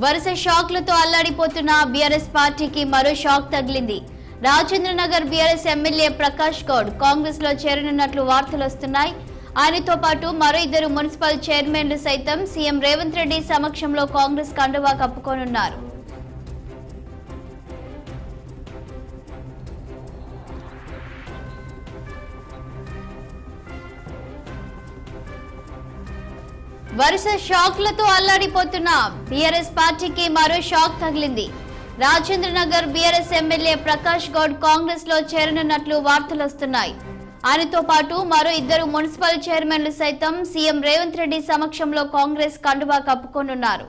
వరుస షాక్లతో అల్లాడిపోతున్న బీఆర్ఎస్ పార్టీకి మరో షాక్ తగిలింది రాజేంద్రనగర్ బీఆర్ఎస్ ఎమ్మెల్యే ప్రకాష్ గౌడ్ కాంగ్రెస్ లో చేరనున్నట్లు వార్తలు వస్తున్నాయి ఆయనతో పాటు మరో ఇద్దరు మున్సిపల్ చైర్మన్లు సైతం సీఎం రేవంత్ రెడ్డి సమక్షంలో కాంగ్రెస్ కండువా కప్పుకోనున్నారు వరుస షాక్లతో అల్లాడిపోతున్న బీఆర్ఎస్ పార్టీకి మరో షాక్ తగిలింది రాజేంద్రనగర్ బీఆర్ఎస్ ఎమ్మెల్యే ప్రకాష్ గౌడ్ కాంగ్రెస్ లో చేరనున్నట్లు వార్తలు వస్తున్నాయి ఆయనతో పాటు మరో ఇద్దరు మున్సిపల్ చైర్మన్లు సైతం సీఎం రేవంత్ రెడ్డి సమక్షంలో కాంగ్రెస్ కండువా కప్పుకోనున్నారు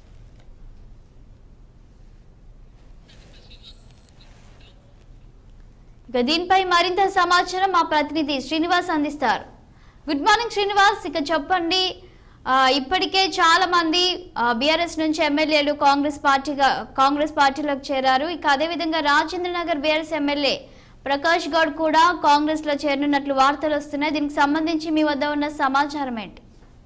ఇక దీనిపై మరింత సమాచారం మా ప్రతినిధి శ్రీనివాస్ అందిస్తారు గుడ్ మార్నింగ్ శ్రీనివాస్ ఇక చెప్పండి ఆ, ఇప్పటికే చాలా మంది బీఆర్ఎస్ నుంచి ఎమ్మెల్యేలు కాంగ్రెస్ పార్టీగా కాంగ్రెస్ పార్టీలోకి చేరారు ఇక అదేవిధంగా రాజేంద్రనగర్ బీఆర్ఎస్ ఎమ్మెల్యే ప్రకాష్ గౌడ్ కూడా కాంగ్రెస్ లో చేరనున్నట్లు వార్తలు వస్తున్నాయి దీనికి సంబంధించి మీ వద్ద ఉన్న సమాచారం ఏంటి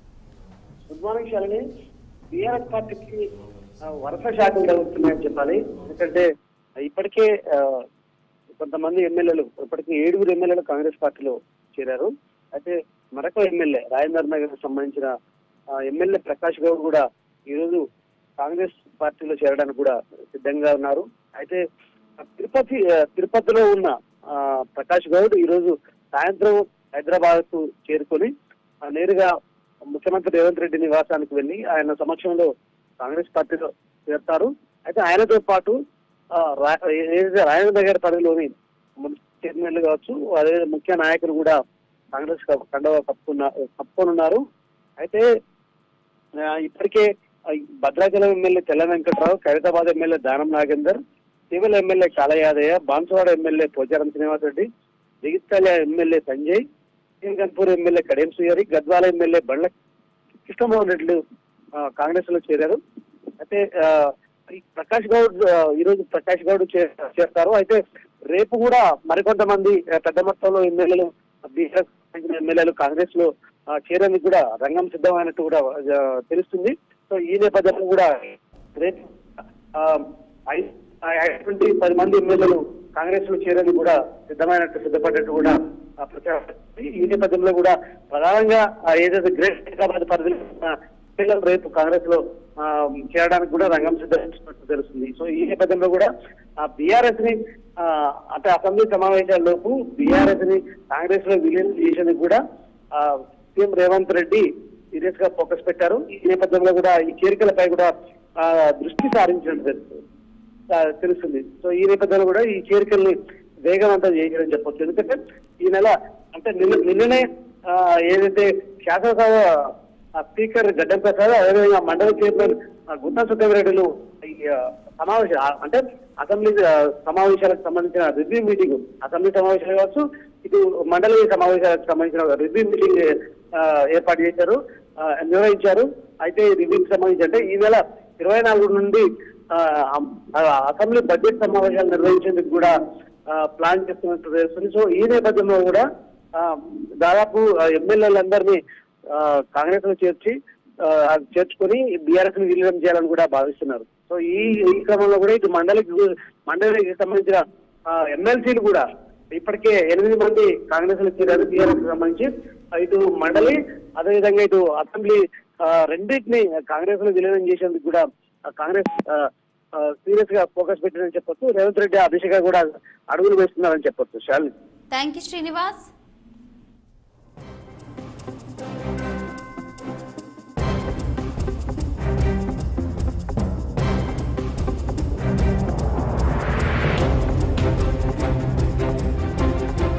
గుడ్ మార్నింగ్ శాలిని బీఆర్ఎస్ పార్టీకి ఆ, వరుస శాఖలు జరుగుతున్నాయని చెప్పాలి ఎందుకంటే ఇప్పటికే ఆ, కొంతమంది ఎమ్మెల్యేలు ఇప్పటికే ఏడుగురు ఎమ్మెల్యేలు కాంగ్రెస్ పార్టీలో చేరారు అయితే మరొక ఎమ్మెల్యే రాజేందర్ నగర్ సంబంధించిన ఆ, ఎమ్మెల్యే ప్రకాష్ గౌడ్ కూడా ఈరోజు కాంగ్రెస్ పార్టీలో చేరడానికి కూడా సిద్ధంగా ఉన్నారు అయితే ఆ, తిరుపతి ఆ, తిరుపతిలో ఉన్న ఆ, ప్రకాష్ గౌడ్ ఈరోజు సాయంత్రం హైదరాబాద్ కు చేరుకొని ఆ, నేరుగా ముఖ్యమంత్రి రేవంత్ రెడ్డి నివాసానికి వెళ్లి ఆయన సమక్షంలో కాంగ్రెస్ పార్టీలో చేరుతారు అయితే ఆయనతో పాటు ఆ, రా- ఏదైతే రాజేంద్ర నగర్ పరిధిలోని మున్సిపల్ చైర్మన్లు కావచ్చు అదే ముఖ్య నాయకులు కూడా కాంగ్రెస్ క- కండవ కప్పుకున్న కప్పుకొనున్నారు అయితే ఆ, ఇప్పటికే ఆ, ఈ భద్రాచలం ఎమ్మెల్యే తెల్ల వెంకట్రావు ఖైరతాబాద్ ఎమ్మెల్యే దానం నాగేందర్ సివిల్ MLA Kaleyadaiah Banswada MLA Pocharam Srinivas Reddy Jagtial MLA Sanjay Sriganpur MLA Kadiyam సుయరి గద్వాల ఎమ్మెల్యే బండ్ల కృష్ణమోహన్ రెడ్డి ఆ, కాంగ్రెస్ లో చేరారు అయితే ఆ, ఈ ప్రకాష్ గౌడ్ ఆ, ఈ రోజు ప్రకాష్ గౌడ్ చే- చేస్తారు అయితే రేపు కూడా మరికొంతమంది ఆ, పెద్ద మొత్తంలో ఎమ్మెల్యేలు బీఆర్ఎస్ సంబంధించిన ఎమ్మెల్యేలు కాంగ్రెస్ లో ఆ, చేరేందుకు కూడా రంగం సిద్ధమైనట్టు కూడా ఆ, తెలుస్తుంది సో ఈ నేపథ్యంలో కూడా రేపు ఆ, ఐ- ఆ, ఐదు పది మంది ఎమ్మెల్యేలు కాంగ్రెస్ లో చేరేందుకు కూడా సిద్ధమైనట్టు సిద్ధపడ్డట్టు కూడా ఆ, ప్రచారం ఉంది. ఈ నేపథ్యంలో కూడా ప్రధానంగా ఆ, ఏదైతే గ్రేట్ హైదరాబాద్ పరిధిలో ఉన్న ఎమ్మెల్యేలు రేపు కాంగ్రెస్ లో ఆ, చేరడానికి కూడా రంగం సిద్ధమైనట్టు తెలుస్తుంది సో ఈ నేపథ్యంలో కూడా ఆ బీఆర్ఎస్ ని ఆ, అంటే అసెంబ్లీ సమావేశాల లోపు బీఆర్ఎస్ ని కాంగ్రెస్ లో విలీనం చేసేందుకు కూడా ఆ, సీఎం రేవంత్ రెడ్డి సీరియస్ గా ఫోకస్ పెట్టారు ఈ నేపథ్యంలో కూడా ఈ చేరికలపై కూడా ఆ, దృష్టి సారించినట్టు తెలుస్తుంది ఆ, తెలుస్తుంది సో ఈ నేపథ్యంలో కూడా ఈ చేరికల్ని వేగవంతం చేయాలని చెప్పొచ్చు ఎందుకంటే ఈ నెల అంటే నిన్న నిన్ననే ఆ, ఏదైతే శాసనసభ ఆ, స్పీకర్ గడ్డం ప్రసాద్ అదేవిధంగా మండలి చైర్మన్ ఆ, గుత్తా సుఖమరెడ్డిలు ఈ ఆ, సమావేశం ఆ, అంటే అసెంబ్లీ ఆ, సమావేశాలకు సంబంధించిన రివ్యూ మీటింగ్ అసెంబ్లీ సమావేశాలు కావచ్చు ఇటు మండలి సమావేశాలకు సంబంధించిన రివ్యూ మీటింగ్ ఆ, ఏర్పాటు చేశారు ఆ, నిర్వహించారు అయితే ఈ రివ్యూకి సంబంధించి అంటే ఈ నెల ఇరవై నాలుగు నుండి ఆ, ఆ, అసెంబ్లీ బడ్జెట్ సమావేశాలు నిర్వహించేందుకు కూడా ఆ, ప్లాన్ చేస్తున్నట్టు తెలుస్తుంది సో ఈ నేపథ్యంలో కూడా ఆ, దాదాపు ఆ, ఎమ్మెల్యేలందరినీ ఆ, కాంగ్రెస్ లో చేర్చి ఆ, అది చేర్చుకొని బీఆర్ఎస్ ని విలీనం చేయాలని కూడా భావిస్తున్నారు సో ఈ ఈ క్రమంలో కూడా ఇటు మండలికి మండలికి సంబంధించిన ఎమ్మెల్సీలు కూడా ఇప్పటికే ఎనిమిది మంది కాంగ్రెస్ లో చేరారు బీఆర్ఎస్ కి సంబంధించి ఇటు మండలి అదేవిధంగా ఇటు అసెంబ్లీ ఆ, రెండింటిని కాంగ్రెస్ లో విలీనం చేసేందుకు కూడా ఆ, కాంగ్రెస్ సీరియస్ గా ఫోకస్ పెట్టిందని చెప్పొచ్చు రేవంత్ రెడ్డి ఆ దిశగా కూడా అడుగులు వేస్తున్నారని చెప్పొచ్చు శాలిని థ్యాంక్ యూ శ్రీనివాస్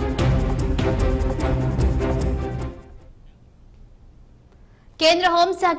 కేంద్ర హోంశాఖ